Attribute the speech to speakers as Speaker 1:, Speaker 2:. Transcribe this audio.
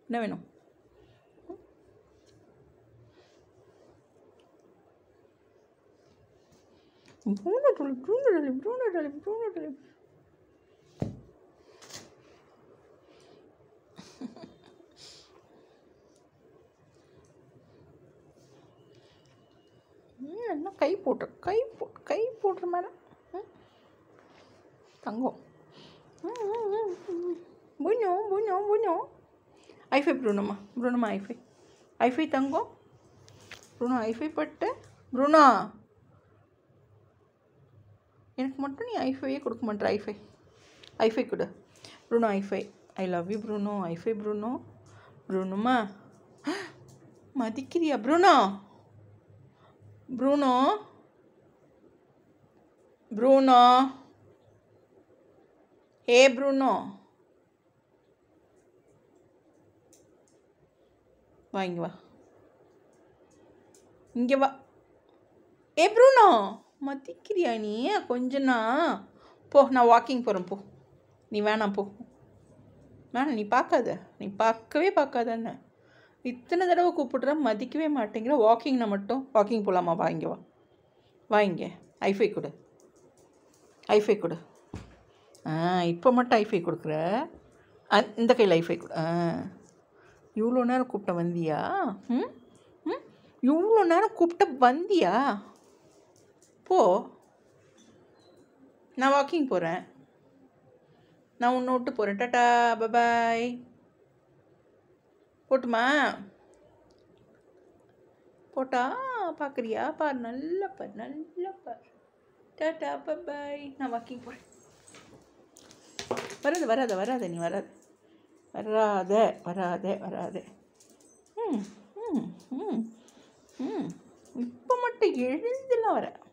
Speaker 1: என்ன வேணும் Bruno Dolly Bruno Dolly Bruno Dolly Bruno Dolly ம், என்ன கை போட்டு கை போ கை போட்டுற மேடம் தங்கம் புண்ணோ புண்ணோ புண்ணோ ஐஃபை ப்ரூனோமா ப்ரூனோமா ஐஃபை ஐஃபை தங்கம் ப்ரூனோ ஐஃபை பட்டு ப்ரூனோ எனக்கு மட்டும் நீ ஐஃபையே கொடுக்க மாட்டேற ஐஃபை ஐஃபை கொடு Bruno high five I love you Bruno high five Bruno ப்ரூனோமா மதிக்கிறியா ப்ரூனோ ப்ரூனோ ப்ரூனோ ஏ ப்ரூனோ வா இங்கே வா இங்கே வா ஏ ப்ரூனோ மதிக்கிறியா நீ கொஞ்சனா போ நான் வாக்கிங் போகிறேன் போ நீ வேணாம் போ வேணாம் நீ பார்க்காத நீ பார்க்கவே பார்க்காதன்னு இத்தனை தடவை கூப்பிடுறேன் மதிக்கவே மாட்டேங்கிற வாக்கிங்னா மட்டும் வாக்கிங் போகலாமா வா இங்கே வா வா இங்கே ஐஃபை கொடு ஐஃபை கொடு ஆ இப்போ மட்டும் ஐஃபை கொடுக்குற அ- இந்த கையில் ஐஃபை கொடு ஆ இவ்வளோ நேரம் கூப்பிட்ட வந்தியா ம் ம் இவ்வளோ நேரம் கூப்பிட்ட வந்தியா போ நான் வாக்கிங் போகிறேன் நான் உன்னை விட்டு போகிறேன் டாட்டா பபாய் போட்டுமா போட்டா பார்க்குறியா பார் நல்லா பார் நல்லா பார் டாட்டா பபாய் நான் வாக்கிங் போகிறேன் வராத வராத வராத நீ வராத வராத வராத வராத ம் ம் ம் ம் இப்போ மட்டும் எழுந்துலாம் வர